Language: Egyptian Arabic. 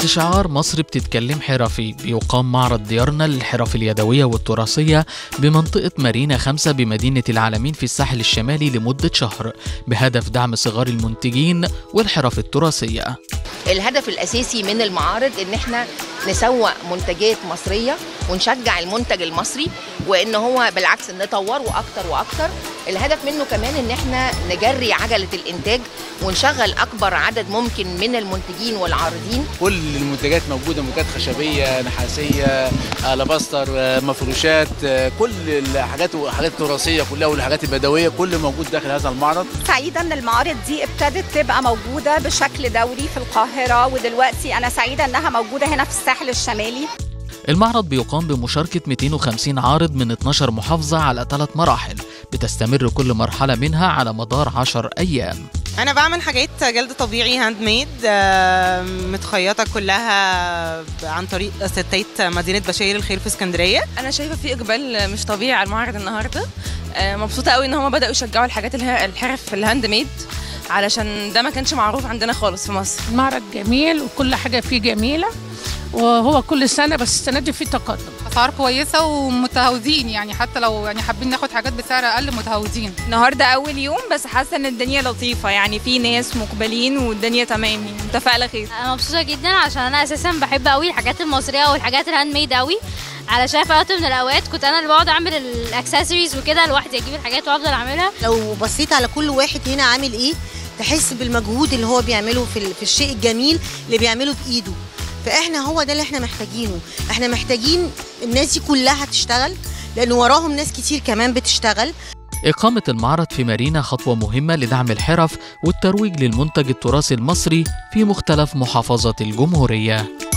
شعار مصر بتتكلم حرفي بيقام معرض ديارنا للحرف اليدوية والتراثية بمنطقة مارينا خمسة بمدينة العالمين في الساحل الشمالي لمدة شهر بهدف دعم صغار المنتجين والحرف التراثية الهدف الاساسي من المعارض ان احنا نسوق منتجات مصريه ونشجع المنتج المصري وان هو بالعكس نطوره اكتر واكتر الهدف منه كمان ان احنا نجري عجله الانتاج ونشغل اكبر عدد ممكن من المنتجين والعارضين كل المنتجات موجوده منتجات خشبيه نحاسيه الاباستر مفروشات كل الحاجات الحاجات التراثيه كلها والحاجات البدويه كل موجود داخل هذا المعرض سعيده ان المعارض دي ابتدت تبقى موجوده بشكل دوري في القاهره ودلوقتي انا سعيده انها موجوده هنا في الساحل الشمالي المعرض بيقام بمشاركة 250 عارض من 12 محافظة على ثلاث مراحل بتستمر كل مرحلة منها على مدار 10 أيام انا بعمل حاجات جلد طبيعي هاند ميد متخيطه كلها عن طريق ستات مدينه بشاير الخير في اسكندريه انا شايفه في اقبال مش طبيعي على المعرض النهارده مبسوطه قوي ان هم بداوا يشجعوا الحاجات اللي هي الحرف الهاند ميد علشان ده ما كانش معروف عندنا خالص في مصر المعرض جميل وكل حاجه فيه جميله وهو كل سنه بس السنه دي في تقدم اسعار كويسه ومتهاوزين يعني حتى لو يعني حابين ناخد حاجات بسعر اقل متهاوزين النهارده اول يوم بس حاسه ان الدنيا لطيفه يعني في ناس مقبلين والدنيا تمام يعني متفائله خير انا مبسوطه جدا عشان انا اساسا بحب قوي الحاجات المصريه والحاجات الهاند ميد قوي علشان في وقت من الاوقات كنت انا اللي بقعد اعمل الاكسسوارز وكده لوحدي اجيب الحاجات وافضل اعملها لو بصيت على كل واحد هنا عامل ايه تحس بالمجهود اللي هو بيعمله في, في الشيء الجميل اللي بيعمله بايده فاحنا هو ده اللي احنا محتاجينه احنا محتاجين الناس دي كلها تشتغل لان وراهم ناس كتير كمان بتشتغل إقامة المعرض في مارينا خطوة مهمة لدعم الحرف والترويج للمنتج التراثي المصري في مختلف محافظات الجمهورية